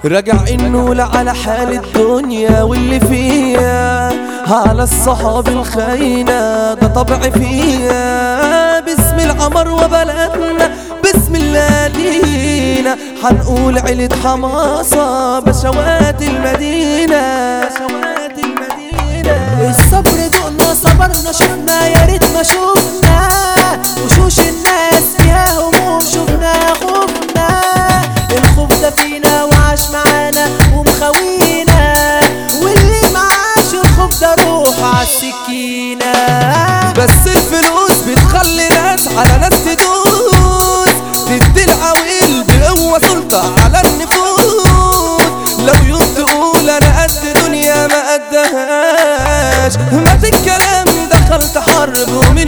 راجع انه على حال الدنيا واللي فيها على الصحاب الخاينة ده طبع فيها باسم القمر وبلدنا بسم الله لينا حنقول عيلة حماصة بشوات المدينة بشوات المدينة الصبر دقنا صبرنا شفنا يا ريت ما شفنا وشوش الناس فيها هموم شفنا خوفنا الخوف ده فينا وعاش معانا ومخوينا واللي معاش الخوف ده روح عالسكينة بس الفلوس بتخلي ناس على ناس تدوس تدي العويل بقوة سلطة على النفوس لو يوم تقول انا قد دنيا ما قدهاش ما في الكلام دخلت حرب ومن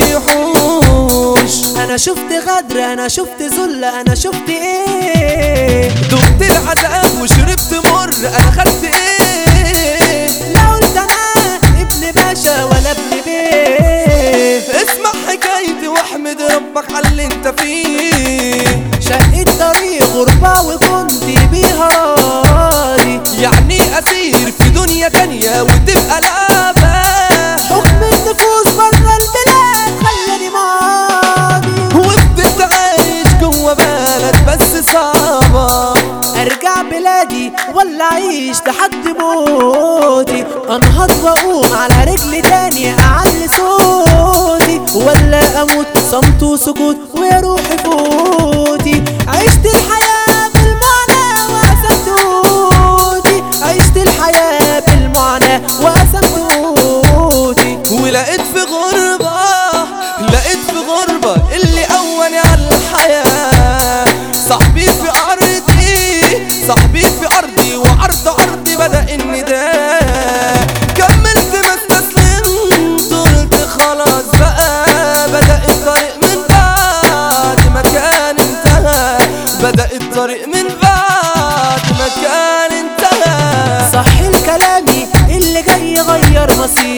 يحوش انا شفت غدر انا شفت ذل انا شفت ايه دقت العذاب وشربت مر انا خدت ايه لا قلت انا ابن باشا ولا ابن بيه اسمع حكايتي واحمد ربك على اللي انت فيه شقيت طريق غربة وكنت بيها راضي يعني اسير في دنيا تانية وتبقى لعبة حكم النفوس برا البلاد خلاني ماضي وفضلت عايش جوا بلد بس صعبة ارجع بلادي ولا اعيش لحد موتي انهض واقوم على رجلي تاني اعلي صوتي ولا اموت صمت وسكوت ويا روحي فوتي عشت الحياة بالمعنى وقسمت قوتي عشت الحياة بالمعنى وقسمت قوتي ولقيت في غربة لقيت في غربة اللي قواني على الحياة صاحبي في أرضي صاحبي في أرضي وعرض أرضي بدأ النداء كملت ما استسلمت قلت خلاص بقى بدأ الطريق من بعد ما كان انتهى بدأ الطريق من بعد ما كان انتهى صح الكلامي اللي جاي يغير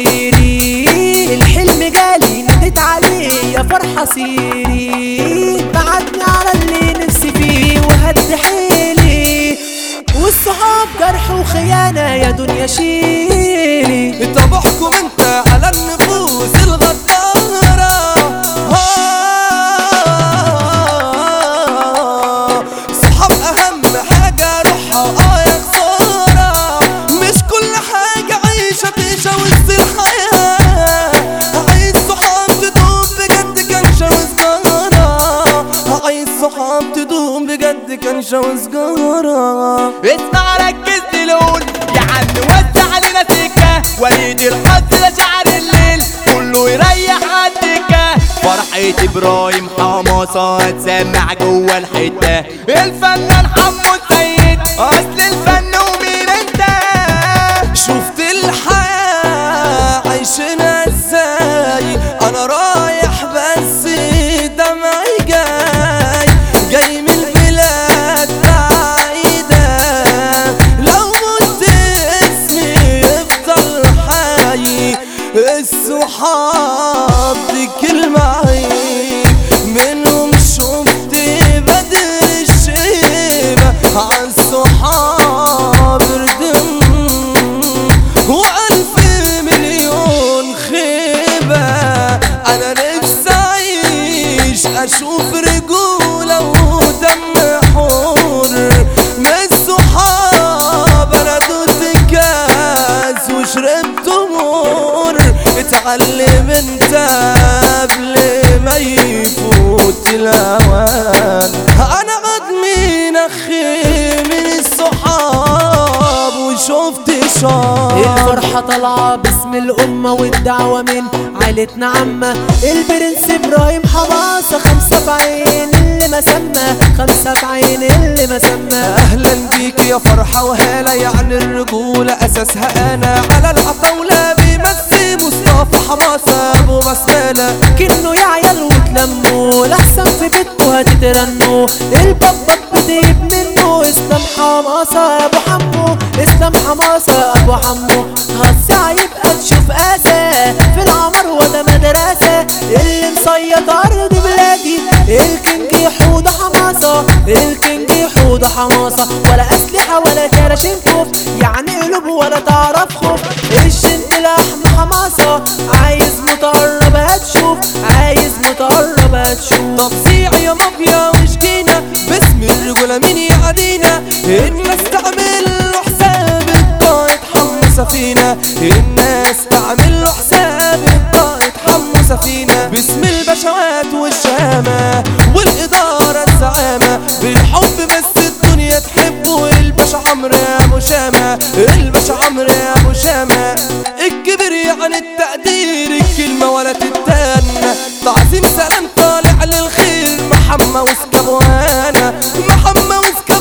مصيري الحلم جالي نديت عليه يا فرحة سيري بعدني على اللي نفسي فيه وهد حيلي والصحاب جرح وخيانة يا دنيا شيلي طبعكم انت على النفوس الغدارة آه، صحاب اهم حاجة روحها اه يا خسارة مش كل حاجة عيشة تعيشة وسط الحياة عايز صحاب تدوم بجد كنشة وسجارة عايز صحاب تدوم بجد كنشة وسجارة اسمع ركز لون يا عم وسع علينا سكة وليد الحظ ده شعر الليل كله يريح عالدكة فرحة ابراهيم حماصة هتسمع جوه الحتة الفنان حمو السيد اصل الفن ومين انت شفت الحياة عايشنا ازاي انا رايح بس دمعي جاي جاي من البلاد بعيدة لو مت اسمي يفضل حي الصحاب دي كلمة عيب منهم شفت بدر الشيبة عالصحاب ردم وألف مليون خيبة أنا نفسي أعيش أشوف رجولة ودم حر من الصحاب أنا دوت كاس وشربت مر اتعلم انت قبل ما يفوت الأوان أنا غدمين أخي من الصحاب وشفت شاب الفرحة طالعة باسم الأمة والدعوة من عيلتنا عامة البرنس إبراهيم حماصة خمسة في عين اللي ما سمى خمسة في عين اللي ما سمى اهلا بيك يا فرحة وهالة يعني الرجولة اساسها انا على العطاولة بيمسي مصطفى حماسة ابو بسملة كنوا يا عيال وتلموا لحسن في بيتكوا هتترنوا البابا بتجيب منه اسلام حماصة ابو حمو اسلام حماصة ابو حمو هالساعة يبقى تشوف اسى في العمر وده مدرسة اللي مصيط ارض بلادي الكينج حوض حماسة الكينج حوض حماسة ولا أسلحة ولا كراشين كوف يعني قلوب ولا تعرف خوف الجنت لحم حماسة عايز متقرب هتشوف عايز متقرب هتشوف تفظيع يا مافيا وشكينا باسم الرجولة مين يعدينا الناس تعمل له حساب القائد حمو سفينة الناس تعمل له حساب القائد حمو سفينة باسم البشوات والشهامة والإدارة الزعامة بالحب بس الدنيا تحبه الباشا عمرو يا أبو شامة الباشا عمرو يا أبو شامة الكبر يعني التقدير الكلمة ولا تتنى تعظيم سلام طالع للخير محمى وسكبوانا محمى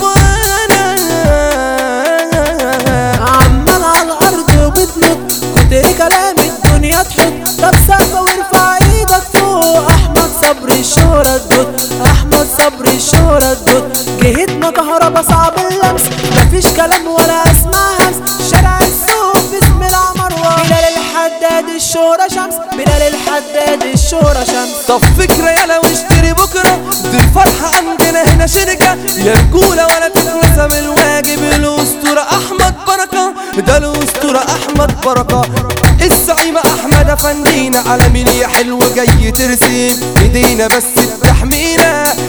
وسكبوانا عمال على الارض وبتنط كتر كلام الدنيا تحط طب سقفة وارفع ايدك فوق احمد صبري الشهرة الدود احمد صبري الشهرة الدود جهتنا كهربا صعب اللمس مفيش كلام ولا اسمع همس شارع السوق باسم العمروة بلال الحداد الشهرة شمس بلال الحداد الشهرة شمس طب فكرة يلا واشتري بكرة دي الفرحة عندنا هنا شركة يا رجولة ولا تتنسى بالواجب الأسطورة أحمد بركة ده الأسطورة أحمد بركة الزعيمة أحمد أفندينا على مين يا حلو جاي ترسم إيدينا بس بتحمينا